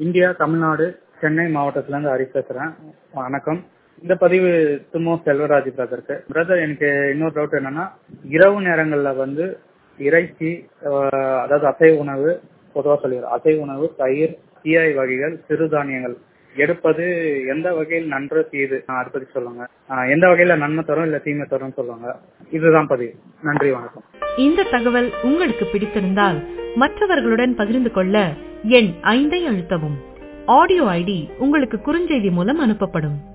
India Tamil Nadu Chennai மாவட்டத்துல இருந்து ஹரி பேசுறேன் வணக்கம் இந்த பதிவு சுமோ செல்வராஜ் பிரதருக்கு பிரதர் எனக்கு இன்னொரு டவுட் என்னன்னா இரவு நேரங்கள்ல வந்து இறைச்சி அஹ், அதாவது அசைவ உணவு பொதுவா சொல்லிடுறோம் அசைவ உணவு தயிர் கீரை வகைகள் சிறுதானியங்கள் எடுப்பது எந்த வகையில் நன்று தீது அஹ், அதை பத்தி சொல்லுங்க அஹ், எந்த வகையில நன்மை தரும் இல்ல தீமை தரும் சொல்லுங்க இதுதான் பதிவு நன்றி வணக்கம் இந்த தகவல் உங்களுக்கு பிடித்திருந்தால் மற்றவர்களுடன் பகிர்ந்து கொள்ள எண் ஐந்தை அழுத்தவும் ஆடியோ ஐடி உங்களுக்கு குறுஞ்செய்தி மூலம் அனுப்பப்படும்